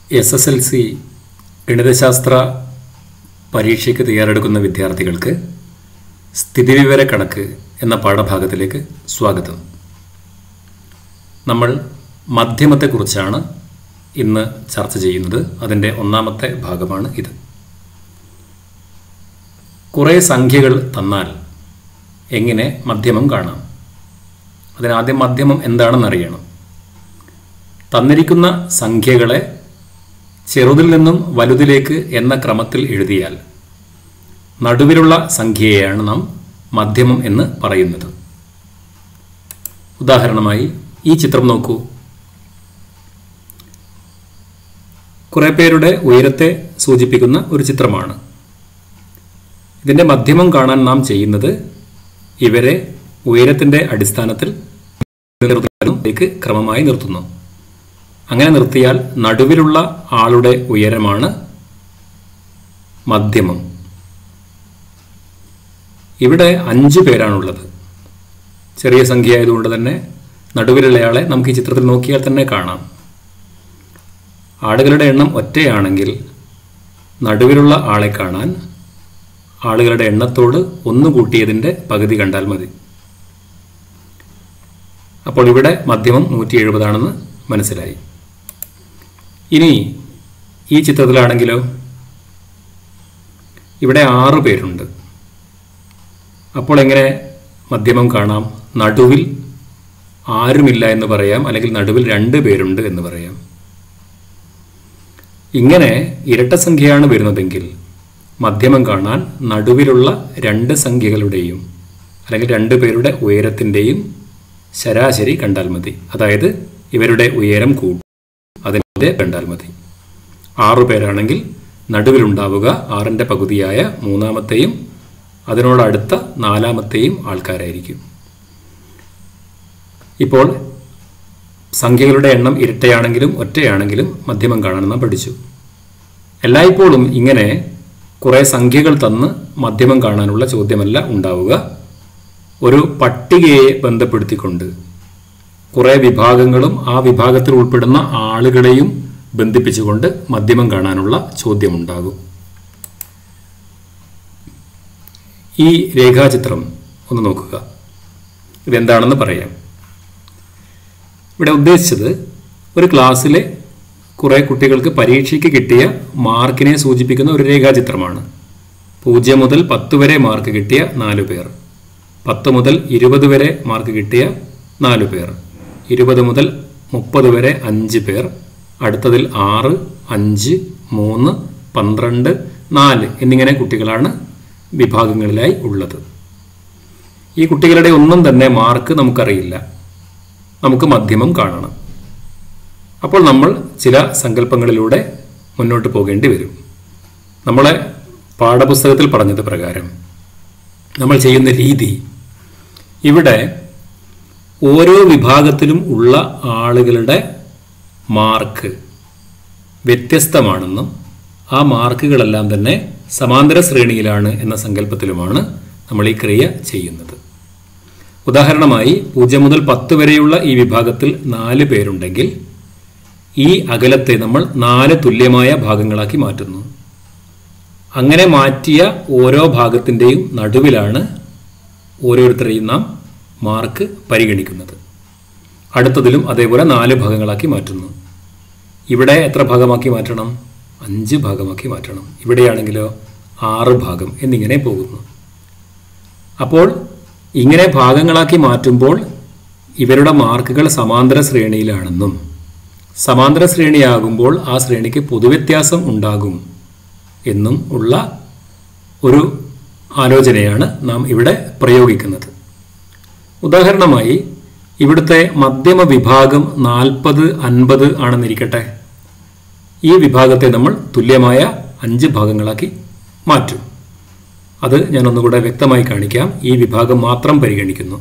S S L C ഗണിതശാസ്ത്ര പരീക്ഷയ്ക്ക് തയ്യാറെടുക്കുന്ന വിദ്യാർത്ഥികൾക്ക് സ്ഥിതിവിവര കണക്ക് എന്ന പാഠഭാഗത്തിലേക്ക് സ്വാഗതം നമ്മൾ മധ്യമത്തെക്കുറിച്ചാണ് ഇന്ന് ചർച്ച ചെയ്യുന്നത് അതിൻ്റെ ഒന്നാമത്തെ ഭാഗമാണ് ഇത് കുറേ സംഖ്യകൾ തന്നാൽ എങ്ങനെ മധ്യമം കാണാം അതിനാദ്യം മധ്യമം എന്താണെന്ന് അറിയണം തന്നിരിക്കുന്ന സംഖ്യകളെ ചെറുതിൽ നിന്നും വലുതിലേക്ക് എന്ന ക്രമത്തിൽ എഴുതിയാൽ നടുവിലുള്ള സംഖ്യയെയാണ് നാം മധ്യമം എന്ന് പറയുന്നത് ഉദാഹരണമായി ഈ ചിത്രം നോക്കൂ കുറെ പേരുടെ ഉയരത്തെ സൂചിപ്പിക്കുന്ന ഒരു ചിത്രമാണ് ഇതിന്റെ മധ്യമം കാണാൻ നാം ചെയ്യുന്നത് ഇവരെ ഉയരത്തിന്റെ അടിസ്ഥാനത്തിൽ ലേക്ക് ക്രമമായി നിർത്തുന്നു അങ്ങനെ നിർത്തിയാൽ നടുവിലുള്ള ആളുടെ ഉയരമാണ് മധ്യമം ഇവിടെ അഞ്ചു പേരാണുള്ളത് ചെറിയ സംഖ്യ ആയതുകൊണ്ട് തന്നെ നടുവിലുള്ളയാളെ നമുക്ക് ഈ ചിത്രത്തിൽ നോക്കിയാൽ തന്നെ കാണാം ആളുകളുടെ എണ്ണം ഒറ്റയാണെങ്കിൽ നടുവിലുള്ള ആളെ കാണാൻ ആളുകളുടെ എണ്ണത്തോട് ഒന്ന് കൂട്ടിയതിൻ്റെ പകുതി കണ്ടാൽ മതി അപ്പോൾ ഇവിടെ മധ്യമം നൂറ്റി എഴുപതാണെന്ന് മനസ്സിലായി ഇനി ഈ ചിത്രത്തിലാണെങ്കിലോ ഇവിടെ ആറ് പേരുണ്ട് അപ്പോൾ എങ്ങനെ മധ്യമം കാണാം നടുവിൽ ആരുമില്ല എന്ന് പറയാം അല്ലെങ്കിൽ നടുവിൽ രണ്ട് പേരുണ്ട് എന്ന് പറയാം ഇങ്ങനെ ഇരട്ട സംഖ്യയാണ് വരുന്നതെങ്കിൽ മധ്യമം കാണാൻ നടുവിലുള്ള രണ്ട് സംഖ്യകളുടെയും അല്ലെങ്കിൽ രണ്ട് പേരുടെ ഉയരത്തിൻ്റെയും ശരാശരി കണ്ടാൽ മതി അതായത് ഇവരുടെ ഉയരം കൂട്ടും അതിൻ്റെ കണ്ടാൽ മതി ആറു പേരാണെങ്കിൽ നടുവിലുണ്ടാവുക ആറിൻ്റെ പകുതിയായ മൂന്നാമത്തെയും അതിനോടടുത്ത നാലാമത്തെയും ആൾക്കാരായിരിക്കും ഇപ്പോൾ സംഖ്യകളുടെ എണ്ണം ഇരട്ടയാണെങ്കിലും ഒറ്റയാണെങ്കിലും മധ്യമം കാണാൻ നാം പഠിച്ചു എല്ലായ്പ്പോഴും ഇങ്ങനെ കുറേ സംഖ്യകൾ തന്ന് മധ്യമം കാണാനുള്ള ചോദ്യമല്ല ഉണ്ടാവുക ഒരു പട്ടികയെ ബന്ധപ്പെടുത്തിക്കൊണ്ട് കുറേ വിഭാഗങ്ങളും ആ വിഭാഗത്തിൽ ഉൾപ്പെടുന്ന ആളുകളെയും ബന്ധിപ്പിച്ചുകൊണ്ട് മധ്യമം കാണാനുള്ള ചോദ്യമുണ്ടാകും ഈ രേഖാചിത്രം ഒന്ന് നോക്കുക ഇതെന്താണെന്ന് പറയാം ഇവിടെ ഉദ്ദേശിച്ചത് ഒരു ക്ലാസ്സിലെ കുറേ കുട്ടികൾക്ക് പരീക്ഷയ്ക്ക് കിട്ടിയ മാർക്കിനെ സൂചിപ്പിക്കുന്ന ഒരു രേഖാചിത്രമാണ് പൂജ്യം മുതൽ പത്ത് വരെ മാർക്ക് കിട്ടിയ നാലു പേർ പത്ത് മുതൽ ഇരുപത് വരെ മാർക്ക് കിട്ടിയ നാലു പേർ ഇരുപത് മുതൽ മുപ്പത് വരെ അഞ്ച് പേർ അടുത്തതിൽ ആറ് അഞ്ച് മൂന്ന് പന്ത്രണ്ട് നാല് എന്നിങ്ങനെ കുട്ടികളാണ് വിഭാഗങ്ങളിലായി ഉള്ളത് ഈ കുട്ടികളുടെ ഒന്നും തന്നെ മാർക്ക് നമുക്കറിയില്ല നമുക്ക് മധ്യമം കാണണം അപ്പോൾ നമ്മൾ ചില സങ്കല്പങ്ങളിലൂടെ മുന്നോട്ട് പോകേണ്ടി വരും നമ്മളെ പാഠപുസ്തകത്തിൽ പറഞ്ഞത് പ്രകാരം നമ്മൾ ചെയ്യുന്ന രീതി ഇവിടെ ഓരോ വിഭാഗത്തിലും ഉള്ള ആളുകളുടെ മാർക്ക് വ്യത്യസ്തമാണെന്നും ആ മാർക്കുകളെല്ലാം തന്നെ സമാന്തര ശ്രേണിയിലാണ് എന്ന സങ്കല്പത്തിലുമാണ് നമ്മൾ ഈ ക്രിയ ചെയ്യുന്നത് ഉദാഹരണമായി പൂജ്യം മുതൽ പത്ത് വരെയുള്ള ഈ വിഭാഗത്തിൽ നാല് പേരുണ്ടെങ്കിൽ ഈ അകലത്തെ നമ്മൾ നാല് തുല്യമായ ഭാഗങ്ങളാക്കി മാറ്റുന്നു അങ്ങനെ മാറ്റിയ ഓരോ ഭാഗത്തിൻ്റെയും നടുവിലാണ് ഓരോരുത്തരെയും നാം മാർക്ക് പരിഗണിക്കുന്നത് അടുത്തതിലും അതേപോലെ നാല് ഭാഗങ്ങളാക്കി മാറ്റുന്നു ഇവിടെ എത്ര ഭാഗമാക്കി മാറ്റണം അഞ്ച് ഭാഗമാക്കി മാറ്റണം ഇവിടെയാണെങ്കിലോ ആറ് ഭാഗം എന്നിങ്ങനെ പോകുന്നു അപ്പോൾ ഇങ്ങനെ ഭാഗങ്ങളാക്കി മാറ്റുമ്പോൾ ഇവരുടെ മാർക്കുകൾ സമാന്തര ശ്രേണിയിലാണെന്നും സമാന്തര ശ്രേണിയാകുമ്പോൾ ആ ശ്രേണിക്ക് പൊതുവ്യത്യാസം ഉണ്ടാകും എന്നും ഉള്ള ഒരു ആലോചനയാണ് നാം ഇവിടെ പ്രയോഗിക്കുന്നത് ഉദാഹരണമായി ഇവിടുത്തെ മധ്യമ വിഭാഗം നാൽപ്പത് അൻപത് ആണെന്നിരിക്കട്ടെ ഈ വിഭാഗത്തെ നമ്മൾ തുല്യമായ അഞ്ച് ഭാഗങ്ങളാക്കി മാറ്റും അത് ഞാൻ ഒന്നുകൂടെ വ്യക്തമായി കാണിക്കാം ഈ വിഭാഗം മാത്രം പരിഗണിക്കുന്നു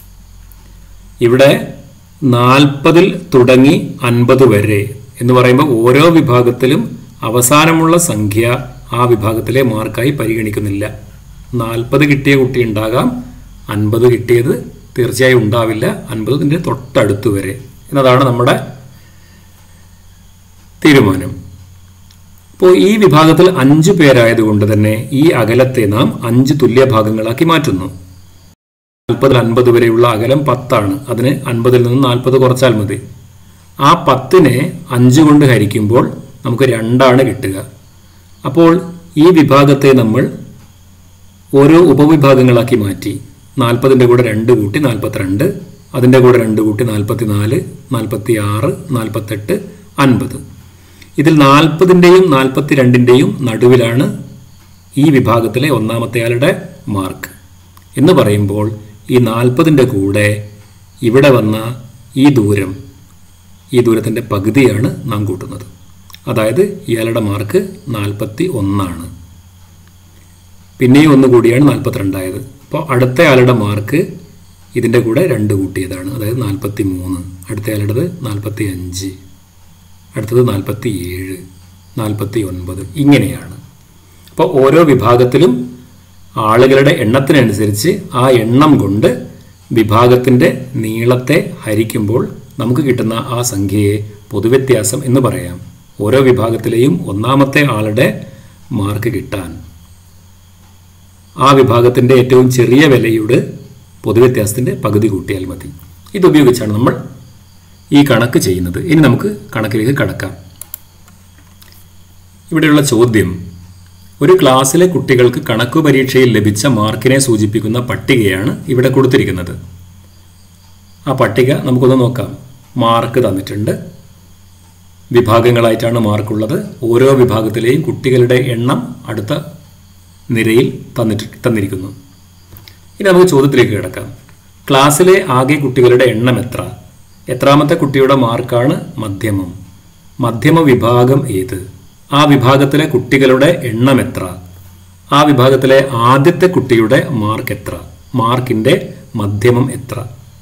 ഇവിടെ നാൽപ്പതിൽ തുടങ്ങി അൻപത് വരെ എന്ന് പറയുമ്പോൾ ഓരോ വിഭാഗത്തിലും അവസാനമുള്ള സംഖ്യ ആ വിഭാഗത്തിലെ മാർക്കായി പരിഗണിക്കുന്നില്ല നാൽപ്പത് കിട്ടിയ കുട്ടി ഉണ്ടാകാം അൻപത് കിട്ടിയത് തീർച്ചയായും ഉണ്ടാവില്ല അൻപതിൻ്റെ തൊട്ടടുത്ത് വരെ എന്നതാണ് നമ്മുടെ തീരുമാനം അപ്പോൾ ഈ വിഭാഗത്തിൽ അഞ്ചു പേരായതുകൊണ്ട് തന്നെ ഈ അകലത്തെ നാം അഞ്ച് തുല്യ ഭാഗങ്ങളാക്കി മാറ്റുന്നു നാൽപ്പതിൽ അൻപത് വരെയുള്ള അകലം പത്താണ് അതിന് അൻപതിൽ നിന്ന് നാൽപ്പത് കുറച്ചാൽ മതി ആ പത്തിനെ അഞ്ച് കൊണ്ട് ഹരിക്കുമ്പോൾ നമുക്ക് രണ്ടാണ് കിട്ടുക അപ്പോൾ ഈ വിഭാഗത്തെ നമ്മൾ ഓരോ ഉപവിഭാഗങ്ങളാക്കി മാറ്റി നാൽപ്പതിൻ്റെ കൂടെ രണ്ട് കൂട്ടി നാൽപ്പത്തിരണ്ട് അതിൻ്റെ കൂടെ രണ്ട് കൂട്ടി നാൽപ്പത്തി നാല് നാൽപ്പത്തി ആറ് നാൽപ്പത്തെട്ട് അൻപത് ഇതിൽ നാൽപ്പതിൻ്റെയും നാൽപ്പത്തി രണ്ടിൻ്റെയും നടുവിലാണ് ഈ വിഭാഗത്തിലെ ഒന്നാമത്തെയാളുടെ മാർക്ക് എന്ന് പറയുമ്പോൾ ഈ നാൽപ്പതിൻ്റെ കൂടെ ഇവിടെ വന്ന ഈ ദൂരം ഈ ദൂരത്തിൻ്റെ പകുതിയാണ് നാം കൂട്ടുന്നത് അതായത് ഇയാളുടെ മാർക്ക് നാൽപ്പത്തി ഒന്നാണ് പിന്നെയും ഒന്ന് കൂടിയാണ് നാൽപ്പത്തിരണ്ടായത് അപ്പോൾ അടുത്ത ആളുടെ മാർക്ക് ഇതിൻ്റെ കൂടെ രണ്ട് കൂട്ടിയതാണ് അതായത് നാൽപ്പത്തി മൂന്ന് അടുത്ത ആളുടേത് നാൽപ്പത്തി അഞ്ച് അടുത്തത് നാൽപ്പത്തി ഏഴ് നാൽപ്പത്തി ഒൻപത് ഇങ്ങനെയാണ് അപ്പോൾ ഓരോ വിഭാഗത്തിലും ആളുകളുടെ എണ്ണത്തിനനുസരിച്ച് ആ എണ്ണം കൊണ്ട് വിഭാഗത്തിൻ്റെ നീളത്തെ ഹരിക്കുമ്പോൾ നമുക്ക് കിട്ടുന്ന ആ സംഖ്യയെ പൊതുവ്യത്യാസം എന്ന് പറയാം ഓരോ വിഭാഗത്തിലെയും ഒന്നാമത്തെ ആളുടെ മാർക്ക് കിട്ടാൻ ആ വിഭാഗത്തിൻ്റെ ഏറ്റവും ചെറിയ വിലയുടെ പൊതുവ്യത്യാസത്തിൻ്റെ പകുതി കൂട്ടിയാൽ മതി ഇതുപയോഗിച്ചാണ് നമ്മൾ ഈ കണക്ക് ചെയ്യുന്നത് ഇനി നമുക്ക് കണക്കിലേക്ക് കടക്കാം ഇവിടെയുള്ള ചോദ്യം ഒരു ക്ലാസ്സിലെ കുട്ടികൾക്ക് കണക്കു പരീക്ഷയിൽ ലഭിച്ച മാർക്കിനെ സൂചിപ്പിക്കുന്ന പട്ടികയാണ് ഇവിടെ കൊടുത്തിരിക്കുന്നത് ആ പട്ടിക നമുക്കൊന്ന് നോക്കാം മാർക്ക് തന്നിട്ടുണ്ട് വിഭാഗങ്ങളായിട്ടാണ് മാർക്കുള്ളത് ഓരോ വിഭാഗത്തിലെയും കുട്ടികളുടെ എണ്ണം അടുത്ത നിരയിൽ തന്നിട്ട് തന്നിരിക്കുന്നു ഇനി നമുക്ക് ചോദ്യത്തിലേക്ക് കിടക്കാം ക്ലാസ്സിലെ ആകെ കുട്ടികളുടെ എണ്ണം എത്ര എത്രാമത്തെ കുട്ടിയുടെ മാർക്കാണ് മധ്യമം മധ്യമ വിഭാഗം ഏത് ആ വിഭാഗത്തിലെ കുട്ടികളുടെ എണ്ണം എത്ര ആ വിഭാഗത്തിലെ ആദ്യത്തെ കുട്ടിയുടെ മാർക്ക് എത്ര മാർക്കിന്റെ മധ്യമം എത്ര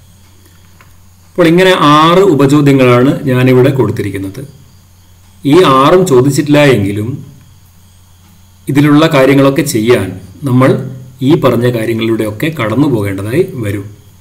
അപ്പോൾ ഇങ്ങനെ ആറ് ഉപചോദ്യങ്ങളാണ് ഞാനിവിടെ കൊടുത്തിരിക്കുന്നത് ഈ ആറും ചോദിച്ചിട്ടില്ല എങ്കിലും ഇതിലുള്ള കാര്യങ്ങളൊക്കെ ചെയ്യാൻ നമ്മൾ ഈ പറഞ്ഞ കാര്യങ്ങളിലൂടെയൊക്കെ കടന്നു പോകേണ്ടതായി വരും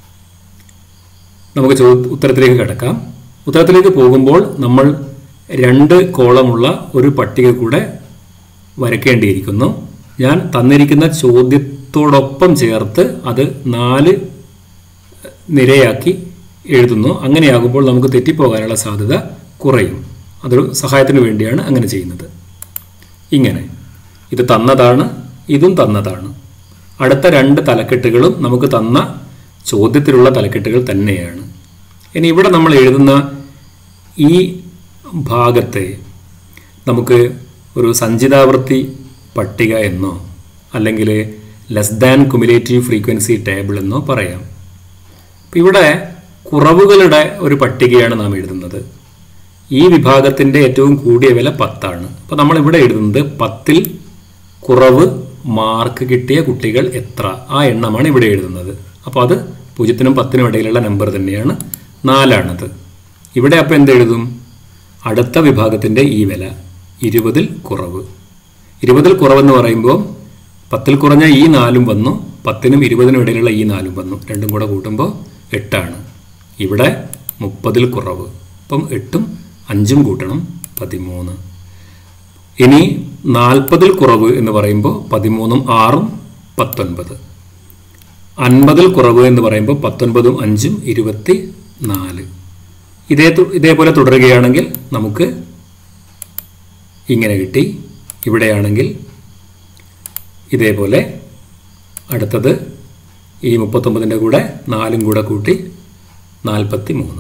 നമുക്ക് ചോ ഉത്തരത്തിലേക്ക് കിടക്കാം ഉത്തരത്തിലേക്ക് പോകുമ്പോൾ നമ്മൾ രണ്ട് കോളമുള്ള ഒരു പട്ടിക കൂടെ വരയ്ക്കേണ്ടിയിരിക്കുന്നു ഞാൻ തന്നിരിക്കുന്ന ചോദ്യത്തോടൊപ്പം ചേർത്ത് അത് നാല് നിരയാക്കി എഴുതുന്നു അങ്ങനെയാകുമ്പോൾ നമുക്ക് തെറ്റിപ്പോകാനുള്ള സാധ്യത കുറയും അതൊരു സഹായത്തിന് വേണ്ടിയാണ് അങ്ങനെ ചെയ്യുന്നത് ഇങ്ങനെ ഇത് തന്നതാണ് ഇതും തന്നതാണ് അടുത്ത രണ്ട് തലക്കെട്ടുകളും നമുക്ക് തന്ന ചോദ്യത്തിലുള്ള തലക്കെട്ടുകൾ തന്നെയാണ് ഇനി ഇവിടെ നമ്മൾ എഴുതുന്ന ഈ ഭാഗത്തെ നമുക്ക് ഒരു സഞ്ചിതാവൃത്തി പട്ടിക എന്നോ അല്ലെങ്കിൽ less than cumulative frequency table എന്നോ പറയാം അപ്പം ഇവിടെ കുറവുകളുടെ ഒരു പട്ടികയാണ് നാം എഴുതുന്നത് ഈ വിഭാഗത്തിൻ്റെ ഏറ്റവും കൂടിയ വില പത്താണ് അപ്പോൾ നമ്മൾ ഇവിടെ എഴുതുന്നത് പത്തിൽ കുറവ് മാർക്ക് കിട്ടിയ കുട്ടികൾ എത്ര ആ എണ്ണമാണ് ഇവിടെ എഴുതുന്നത് അപ്പോൾ അത് പൂജ്യത്തിനും പത്തിനും ഇടയിലുള്ള നമ്പർ തന്നെയാണ് നാലാണത് ഇവിടെ അപ്പോൾ എന്തെഴുതും അടുത്ത വിഭാഗത്തിൻ്റെ ഈ വില ഇരുപതിൽ കുറവ് ഇരുപതിൽ കുറവെന്ന് പറയുമ്പോൾ പത്തിൽ കുറഞ്ഞ ഈ നാലും വന്നു പത്തിനും ഇരുപതിനും ഇടയിലുള്ള ഈ നാലും വന്നു രണ്ടും കൂടെ കൂട്ടുമ്പോൾ എട്ടാണ് ഇവിടെ മുപ്പതിൽ കുറവ് അപ്പം എട്ടും അഞ്ചും കൂട്ടണം പതിമൂന്ന് ഇനി നാൽപ്പതിൽ കുറവ് എന്ന് പറയുമ്പോൾ പതിമൂന്നും ആറും പത്തൊൻപത് അൻപതിൽ കുറവ് എന്ന് പറയുമ്പോൾ പത്തൊൻപതും അഞ്ചും ഇരുപത്തി നാല് ഇതേ തു- ഇതേപോലെ തുടരുകയാണെങ്കിൽ നമുക്ക് ഇങ്ങനെ കിട്ടി ഇവിടെയാണെങ്കിൽ ഇതേപോലെ അടുത്തത് ഈ മുപ്പത്തൊമ്പതിൻ്റെ കൂടെ നാലും കൂടെ കൂട്ടി നാൽപ്പത്തി മൂന്ന്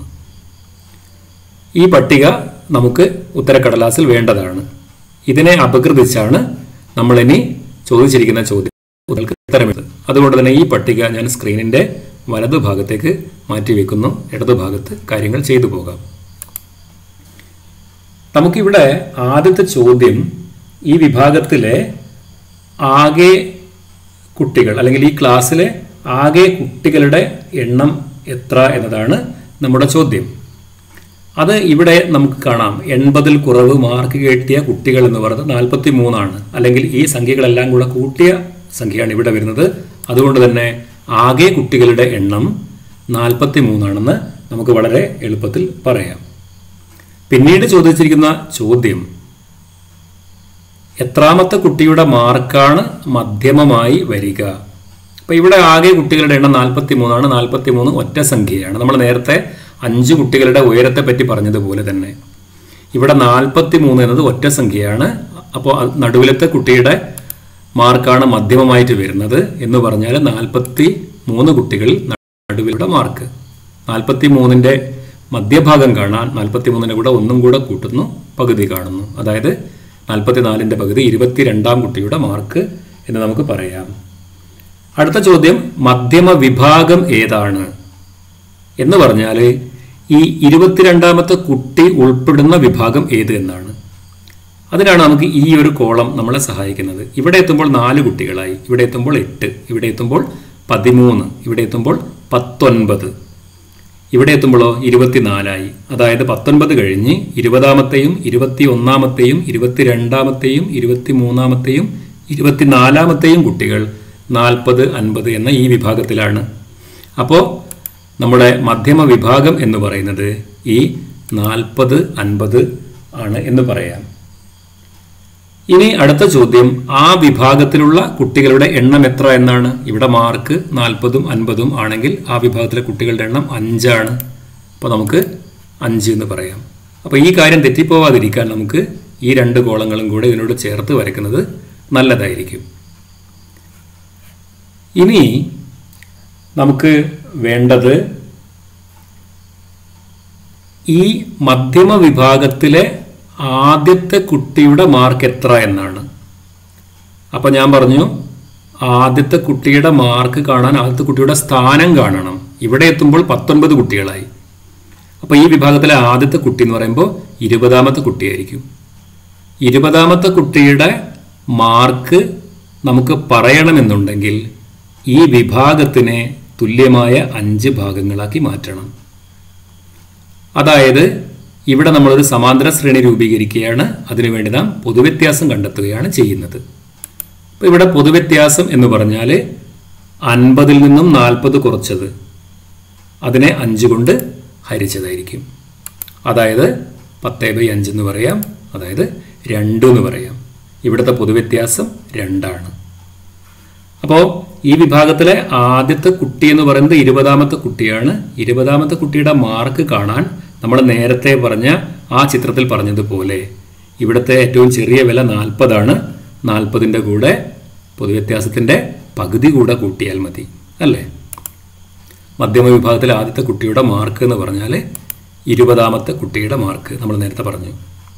ഈ പട്ടിക നമുക്ക് ഉത്തരക്കടലാസിൽ വേണ്ടതാണ് ഇതിനെ അപകൃതിച്ചാണ് നമ്മളിനി ചോദിച്ചിരിക്കുന്ന ചോദ്യം നിങ്ങൾക്ക് ഉത്തരമെഴുത് അതുകൊണ്ട് തന്നെ ഈ പട്ടിക ഞാൻ സ്ക്രീനിന്റെ വലതുഭാഗത്തേക്ക് മാറ്റിവെക്കുന്നു ഇടതുഭാഗത്ത് കാര്യങ്ങൾ ചെയ്തു പോകാം നമുക്കിവിടെ ആദ്യത്തെ ചോദ്യം ഈ വിഭാഗത്തിലെ ആകെ കുട്ടികൾ അല്ലെങ്കിൽ ഈ ക്ലാസ്സിലെ ആകെ കുട്ടികളുടെ എണ്ണം എത്ര എന്നതാണ് നമ്മുടെ ചോദ്യം അത് ഇവിടെ നമുക്ക് കാണാം എൺപതിൽ കുറവ് മാർക്ക് കിട്ടിയ കുട്ടികൾ എന്ന് പറയുന്നത് നാൽപ്പത്തി മൂന്നാണ് അല്ലെങ്കിൽ ഈ സംഖ്യകളെല്ലാം കൂടെ കൂട്ടിയ സംഖ്യയാണ് ഇവിടെ വരുന്നത് അതുകൊണ്ട് തന്നെ ആകെ കുട്ടികളുടെ എണ്ണം നാൽപ്പത്തി മൂന്നാണെന്ന് നമുക്ക് വളരെ എളുപ്പത്തിൽ പറയാം പിന്നീട് ചോദിച്ചിരിക്കുന്ന ചോദ്യം എത്രാമത്തെ കുട്ടിയുടെ മാർക്കാണ് മധ്യമമായി വരിക അപ്പൊ ഇവിടെ ആകെ കുട്ടികളുടെ എണ്ണം നാൽപ്പത്തി മൂന്നാണ് നാൽപ്പത്തി മൂന്ന് ഒറ്റ സംഖ്യയാണ് നമ്മൾ നേരത്തെ അഞ്ച് കുട്ടികളുടെ ഉയരത്തെ പറ്റി പറഞ്ഞതുപോലെ തന്നെ ഇവിടെ നാൽപ്പത്തി മൂന്ന് എന്നത് ഒറ്റ സംഖ്യയാണ് അപ്പോൾ നടുവിലത്തെ കുട്ടിയുടെ മാർക്കാണ് മധ്യമമായിട്ട് വരുന്നത് എന്ന് പറഞ്ഞാൽ നാൽപ്പത്തി മൂന്ന് കുട്ടികളിൽ നടുവിലുള്ള മാർക്ക് നാൽപ്പത്തി മൂന്നിൻ്റെ മധ്യഭാഗം കാണാൻ നാൽപ്പത്തി മൂന്നിൻ്റെ കൂടെ ഒന്നും കൂടെ കൂട്ടുന്നു പകുതി കാണുന്നു അതായത് നാൽപ്പത്തിനാലിൻ്റെ പകുതി ഇരുപത്തിരണ്ടാം കുട്ടിയുടെ മാർക്ക് എന്ന് നമുക്ക് പറയാം അടുത്ത ചോദ്യം മധ്യമ വിഭാഗം ഏതാണ് എന്ന് പറഞ്ഞാൽ ഈ ഇരുപത്തിരണ്ടാമത്തെ കുട്ടി ഉൾപ്പെടുന്ന വിഭാഗം ഏത് എന്നാണ് അതിനാണ് നമുക്ക് ഈ ഒരു കോളം നമ്മളെ സഹായിക്കുന്നത് ഇവിടെ എത്തുമ്പോൾ നാല് കുട്ടികളായി ഇവിടെ എത്തുമ്പോൾ എട്ട് ഇവിടെ എത്തുമ്പോൾ പതിമൂന്ന് ഇവിടെ എത്തുമ്പോൾ പത്തൊൻപത് ഇവിടെ എത്തുമ്പോഴോ ഇരുപത്തിനാലായി അതായത് പത്തൊൻപത് കഴിഞ്ഞ് ഇരുപതാമത്തെയും ഇരുപത്തി ഒന്നാമത്തെയും ഇരുപത്തിരണ്ടാമത്തെയും ഇരുപത്തി മൂന്നാമത്തെയും ഇരുപത്തിനാലാമത്തെയും കുട്ടികൾ നാൽപ്പത് അൻപത് എന്ന ഈ വിഭാഗത്തിലാണ് അപ്പോൾ നമ്മുടെ മധ്യമ വിഭാഗം എന്ന് പറയുന്നത് ഈ നാൽപ്പത് അൻപത് ആണ് എന്ന് പറയാം ഇനി അടുത്ത ചോദ്യം ആ വിഭാഗത്തിലുള്ള കുട്ടികളുടെ എണ്ണം എത്ര എന്നാണ് ഇവിടെ മാർക്ക് നാൽപ്പതും അൻപതും ആണെങ്കിൽ ആ വിഭാഗത്തിലെ കുട്ടികളുടെ എണ്ണം അഞ്ചാണ് അപ്പോൾ നമുക്ക് അഞ്ച് എന്ന് പറയാം അപ്പോൾ ഈ കാര്യം തെറ്റിപ്പോവാതിരിക്കാൻ നമുക്ക് ഈ രണ്ട് കോളങ്ങളും കൂടെ ഇതിനോട് ചേർത്ത് വരയ്ക്കുന്നത് നല്ലതായിരിക്കും ഇനി നമുക്ക് വേണ്ടത് ഈ മധ്യമ വിഭാഗത്തിലെ ആദ്യത്തെ കുട്ടിയുടെ മാർക്ക് എത്ര എന്നാണ് അപ്പം ഞാൻ പറഞ്ഞു ആദ്യത്തെ കുട്ടിയുടെ മാർക്ക് കാണാൻ ആദ്യത്തെ കുട്ടിയുടെ സ്ഥാനം കാണണം ഇവിടെ എത്തുമ്പോൾ പത്തൊൻപത് കുട്ടികളായി അപ്പോൾ ഈ വിഭാഗത്തിലെ ആദ്യത്തെ കുട്ടി എന്ന് പറയുമ്പോൾ ഇരുപതാമത്തെ കുട്ടിയായിരിക്കും ഇരുപതാമത്തെ കുട്ടിയുടെ മാർക്ക് നമുക്ക് പറയണമെന്നുണ്ടെങ്കിൽ ഈ വിഭാഗത്തിനെ തുല്യമായ അഞ്ച് ഭാഗങ്ങളാക്കി മാറ്റണം അതായത് ഇവിടെ നമ്മളൊരു സമാന്തര ശ്രേണി രൂപീകരിക്കുകയാണ് അതിനുവേണ്ടി നാം പൊതുവ്യത്യാസം കണ്ടെത്തുകയാണ് ചെയ്യുന്നത് അപ്പോൾ ഇവിടെ പൊതുവ്യത്യാസം എന്ന് പറഞ്ഞാൽ അൻപതിൽ നിന്നും നാൽപ്പത് കുറച്ചത് അതിനെ അഞ്ച് കൊണ്ട് ഹരിച്ചതായിരിക്കും അതായത് പത്ത് ബൈ അഞ്ച് എന്ന് പറയാം അതായത് രണ്ട് എന്ന് പറയാം ഇവിടുത്തെ പൊതുവ്യത്യാസം രണ്ടാണ് അപ്പോൾ ഈ വിഭാഗത്തിലെ ആദ്യത്തെ കുട്ടി എന്ന് പറയുന്നത് ഇരുപതാമത്തെ കുട്ടിയാണ് ഇരുപതാമത്തെ കുട്ടിയുടെ മാർക്ക് കാണാൻ നമ്മൾ നേരത്തെ പറഞ്ഞ ആ ചിത്രത്തിൽ പറഞ്ഞതുപോലെ ഇവിടുത്തെ ഏറ്റവും ചെറിയ വില നാൽപ്പതാണ് നാൽപ്പതിൻ്റെ കൂടെ പൊതുവ്യത്യാസത്തിൻ്റെ പകുതി കൂടെ കൂട്ടിയാൽ മതി അല്ലേ മധ്യമ വിഭാഗത്തിലെ ആദ്യത്തെ കുട്ടിയുടെ മാർക്ക് എന്ന് പറഞ്ഞാൽ ഇരുപതാമത്തെ കുട്ടിയുടെ മാർക്ക് നമ്മൾ നേരത്തെ പറഞ്ഞു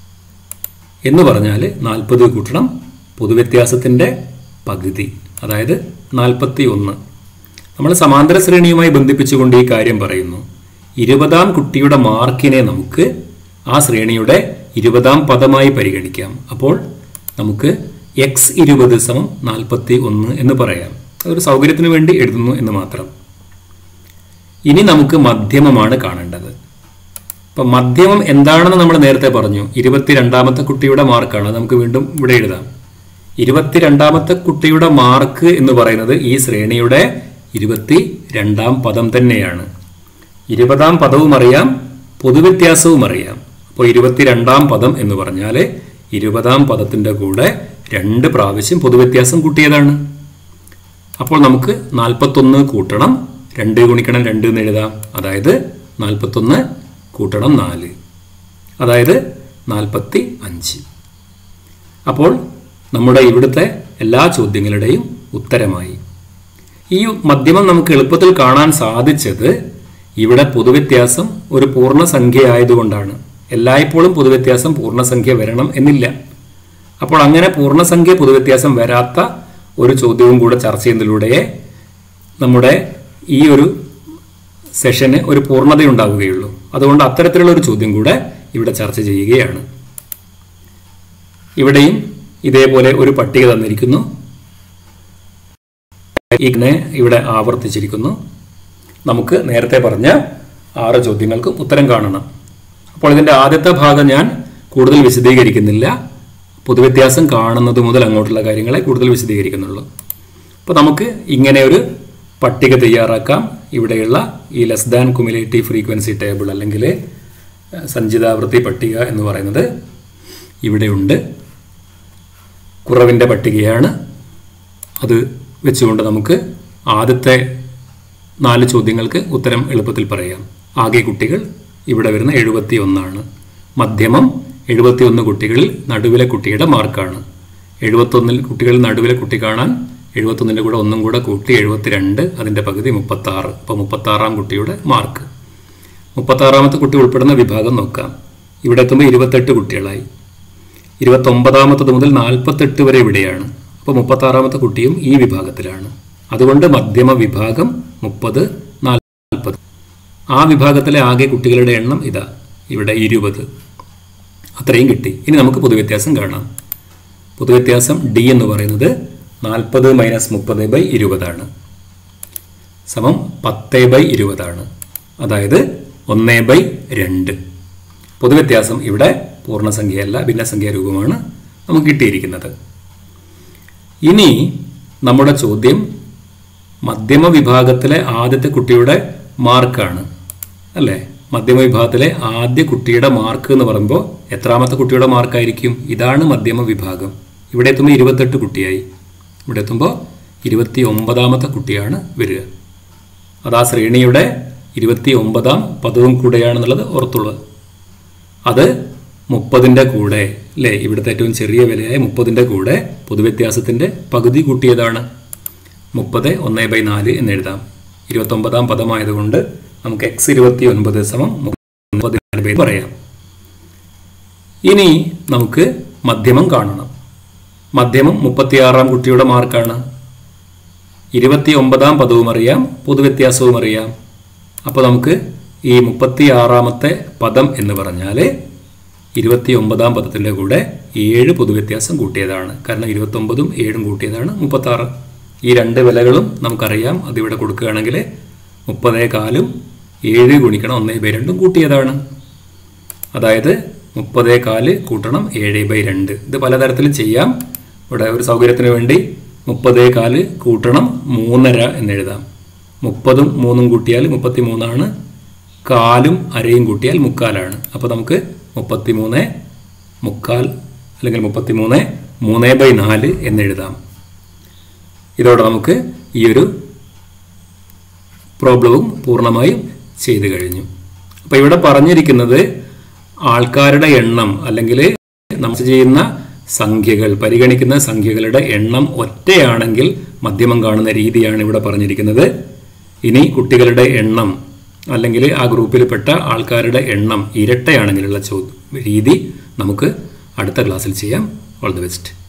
എന്ന് പറഞ്ഞാൽ നാൽപ്പത് കൂട്ടണം പൊതുവ്യത്യാസത്തിൻ്റെ പകുതി അതായത് നാൽപ്പത്തി ഒന്ന് നമ്മൾ സമാന്തര ശ്രേണിയുമായി ബന്ധിപ്പിച്ചുകൊണ്ട് ഈ കാര്യം പറയുന്നു ഇരുപതാം കുട്ടിയുടെ മാർക്കിനെ നമുക്ക് ആ ശ്രേണിയുടെ ഇരുപതാം പദമായി പരിഗണിക്കാം അപ്പോൾ നമുക്ക് എക്സ് ഇരുപത് സമം നാൽപ്പത്തി ഒന്ന് എന്ന് പറയാം അതൊരു സൗകര്യത്തിന് വേണ്ടി എഴുതുന്നു എന്ന് മാത്രം ഇനി നമുക്ക് മധ്യമമാണ് കാണേണ്ടത് അപ്പം മധ്യമം എന്താണെന്ന് നമ്മൾ നേരത്തെ പറഞ്ഞു ഇരുപത്തിരണ്ടാമത്തെ കുട്ടിയുടെ മാർക്കാണ് നമുക്ക് വീണ്ടും ഇവിടെ എഴുതാം ഇരുപത്തിരണ്ടാമത്തെ കുട്ടിയുടെ മാർക്ക് എന്ന് പറയുന്നത് ഈ ശ്രേണിയുടെ ഇരുപത്തി രണ്ടാം പദം തന്നെയാണ് ഇരുപതാം പദവും അറിയാം പൊതുവ്യത്യാസവും അറിയാം അപ്പോൾ ഇരുപത്തിരണ്ടാം പദം എന്ന് പറഞ്ഞാൽ ഇരുപതാം പദത്തിൻ്റെ കൂടെ രണ്ട് പ്രാവശ്യം പൊതുവ്യത്യാസം കൂട്ടിയതാണ് അപ്പോൾ നമുക്ക് നാൽപ്പത്തൊന്ന് കൂട്ടണം രണ്ട് ഗുണിക്കണം രണ്ട് എന്ന് എഴുതാം അതായത് നാൽപ്പത്തൊന്ന് കൂട്ടണം നാല് അതായത് നാൽപ്പത്തി അഞ്ച് അപ്പോൾ നമ്മുടെ ഇവിടുത്തെ എല്ലാ ചോദ്യങ്ങളുടെയും ഉത്തരമായി ഈ മധ്യമം നമുക്ക് എളുപ്പത്തിൽ കാണാൻ സാധിച്ചത് ഇവിടെ പൊതുവ്യത്യാസം ഒരു പൂർണ്ണസംഖ്യ ആയതുകൊണ്ടാണ് എല്ലായ്പ്പോഴും പൊതുവ്യത്യാസം പൂർണ്ണസംഖ്യ വരണം എന്നില്ല അപ്പോൾ അങ്ങനെ പൂർണ്ണസംഖ്യ പൊതുവ്യത്യാസം വരാത്ത ഒരു ചോദ്യവും കൂടെ ചർച്ച ചെയ്യുന്നതിലൂടെ നമ്മുടെ ഈ ഒരു സെഷന് ഒരു പൂർണ്ണതയുണ്ടാവുകയുള്ളൂ അതുകൊണ്ട് അത്തരത്തിലുള്ള ഒരു ചോദ്യം കൂടെ ഇവിടെ ചർച്ച ചെയ്യുകയാണ് ഇവിടെയും ഇതേപോലെ ഒരു പട്ടിക തന്നിരിക്കുന്നു ഇതിനെ ഇവിടെ ആവർത്തിച്ചിരിക്കുന്നു നമുക്ക് നേരത്തെ പറഞ്ഞ ആറ് ചോദ്യങ്ങൾക്കും ഉത്തരം കാണണം അപ്പോൾ ഇതിൻ്റെ ആദ്യത്തെ ഭാഗം ഞാൻ കൂടുതൽ വിശദീകരിക്കുന്നില്ല പൊതുവ്യത്യാസം കാണുന്നത് മുതൽ അങ്ങോട്ടുള്ള കാര്യങ്ങളെ കൂടുതൽ വിശദീകരിക്കുന്നുള്ളൂ അപ്പോൾ നമുക്ക് ഇങ്ങനെ ഒരു പട്ടിക തയ്യാറാക്കാം ഇവിടെയുള്ള ഈ less than cumulative frequency table അല്ലെങ്കിൽ സഞ്ചിതാവൃത്തി പട്ടിക എന്ന് പറയുന്നത് ഇവിടെയുണ്ട് കുറവിൻ്റെ പട്ടികയാണ് അത് വെച്ചുകൊണ്ട് നമുക്ക് ആദ്യത്തെ നാല് ചോദ്യങ്ങൾക്ക് ഉത്തരം എളുപ്പത്തിൽ പറയാം ആകെ കുട്ടികൾ ഇവിടെ വരുന്ന എഴുപത്തി ഒന്നാണ് മധ്യമം എഴുപത്തി ഒന്ന് കുട്ടികളിൽ നടുവിലെ കുട്ടിയുടെ മാർക്കാണ് എഴുപത്തൊന്നിൽ കുട്ടികളിൽ നടുവിലെ കുട്ടി കാണാൻ എഴുപത്തൊന്നിൻ്റെ കൂടെ ഒന്നും കൂടെ കൂട്ടി എഴുപത്തിരണ്ട് അതിൻ്റെ പകുതി മുപ്പത്താറ് അപ്പോൾ മുപ്പത്താറാം കുട്ടിയുടെ മാർക്ക് മുപ്പത്താറാമത്തെ കുട്ടി ഉൾപ്പെടുന്ന വിഭാഗം നോക്കാം ഇവിടെ എത്തുമ്പോൾ ഇരുപത്തെട്ട് കുട്ടികളായി ഇരുപത്തൊമ്പതാമത്തത് മുതൽ നാൽപ്പത്തെട്ട് വരെ ഇവിടെയാണ് അപ്പോൾ മുപ്പത്താറാമത്തെ കുട്ടിയും ഈ വിഭാഗത്തിലാണ് അതുകൊണ്ട് മധ്യമ വിഭാഗം മുപ്പത് നാൽപ്പത് ആ വിഭാഗത്തിലെ ആകെ കുട്ടികളുടെ എണ്ണം ഇതാ ഇവിടെ ഇരുപത് അത്രയും കിട്ടി ഇനി നമുക്ക് പൊതുവ്യത്യാസം കാണാം പൊതുവ്യത്യാസം ഡി എന്ന് പറയുന്നത് നാൽപ്പത് മൈനസ് മുപ്പത് ബൈ ഇരുപതാണ് സമം പത്ത് ബൈ ഇരുപതാണ് അതായത് ഒന്ന് ബൈ രണ്ട് പൊതുവ്യത്യാസം ഇവിടെ പൂർണ്ണസംഖ്യയല്ല ഭിന്നസംഖ്യാ രൂപമാണ് നമുക്ക് കിട്ടിയിരിക്കുന്നത് ഇനി നമ്മുടെ ചോദ്യം മധ്യമ വിഭാഗത്തിലെ ആദ്യത്തെ കുട്ടിയുടെ മാർക്കാണ് അല്ലേ മധ്യമ വിഭാഗത്തിലെ ആദ്യ കുട്ടിയുടെ മാർക്ക് എന്ന് പറയുമ്പോൾ എത്രാമത്തെ കുട്ടിയുടെ മാർക്കായിരിക്കും ഇതാണ് മധ്യമ വിഭാഗം ഇവിടെ എത്തുമ്പോൾ ഇരുപത്തെട്ട് കുട്ടിയായി ഇവിടെ എത്തുമ്പോൾ ഇരുപത്തി ഒമ്പതാമത്തെ കുട്ടിയാണ് വരിക അത് ആ ശ്രേണിയുടെ ഇരുപത്തി ഒമ്പതാം പദവും കൂടെയാണെന്നുള്ളത് ഓർത്തുള്ളത് അത് മുപ്പതിൻ്റെ കൂടെ അല്ലേ ഇവിടുത്തെ ഏറ്റവും ചെറിയ വിലയായ മുപ്പതിൻ്റെ കൂടെ പൊതുവ്യത്യാസത്തിൻ്റെ പകുതി കൂട്ടിയതാണ് മുപ്പത് ഒന്ന് ബൈ നാല് എന്ന് എഴുതാം ഇരുപത്തൊമ്പതാം പദമായതുകൊണ്ട് നമുക്ക് എക്സ് ഇരുപത്തി ഒൻപത് സമം മുപ്പത് ബൈ പറയാം ഇനി നമുക്ക് മധ്യമം കാണണം മധ്യമം മുപ്പത്തിയാറാം കുട്ടിയുടെ മാർക്കാണ് ഇരുപത്തി ഒമ്പതാം പദവും അറിയാം പൊതുവ്യത്യാസവും അറിയാം അപ്പോൾ നമുക്ക് ഈ മുപ്പത്തി ആറാമത്തെ പദം എന്ന് പറഞ്ഞാൽ ഇരുപത്തി ഒമ്പതാം പദത്തിൻ്റെ കൂടെ ഏഴ് പൊതുവ്യത്യാസം കൂട്ടിയതാണ് കാരണം ഇരുപത്തൊമ്പതും ഏഴും കൂട്ടിയതാണ് മുപ്പത്താറ് ഈ രണ്ട് വിലകളും നമുക്കറിയാം അതിവിടെ കൊടുക്കുകയാണെങ്കിൽ മുപ്പതേ കാലും ഏഴ് ഗുണിക്കണം ഒന്നേ ബൈ രണ്ടും കൂട്ടിയതാണ് അതായത് മുപ്പതേ കാല് കൂട്ടണം ഏഴ് ബൈ രണ്ട് ഇത് പലതരത്തിലും ചെയ്യാം ഇവിടെ ഒരു സൗകര്യത്തിന് വേണ്ടി മുപ്പതേ കാല് കൂട്ടണം മൂന്നര എന്നെഴുതാം മുപ്പതും മൂന്നും കൂട്ടിയാൽ മുപ്പത്തി മൂന്നാണ് കാലും അരയും കൂട്ടിയാൽ മുക്കാലാണ് അപ്പോൾ നമുക്ക് മുപ്പത്തി മൂന്ന് മുക്കാൽ അല്ലെങ്കിൽ മുപ്പത്തി മൂന്ന് മൂന്ന് ബൈ നാല് എന്നെഴുതാം ഇതോടെ നമുക്ക് ഈ ഒരു പ്രോബ്ലവും പൂർണ്ണമായും ചെയ്തു കഴിഞ്ഞു അപ്പോൾ ഇവിടെ പറഞ്ഞിരിക്കുന്നത് ആൾക്കാരുടെ എണ്ണം അല്ലെങ്കിൽ നമ്മൾ ചെയ്യുന്ന സംഖ്യകൾ പരിഗണിക്കുന്ന സംഖ്യകളുടെ എണ്ണം ഒറ്റയാണെങ്കിൽ മധ്യമം കാണുന്ന രീതിയാണ് ഇവിടെ പറഞ്ഞിരിക്കുന്നത് ഇനി കുട്ടികളുടെ എണ്ണം അല്ലെങ്കിൽ ആ ഗ്രൂപ്പിൽപ്പെട്ട ആൾക്കാരുടെ എണ്ണം ഇരട്ടയാണെങ്കിലുള്ള ചോ രീതി നമുക്ക് അടുത്ത ക്ലാസ്സിൽ ചെയ്യാം ഓൾ ദി ബെസ്റ്റ്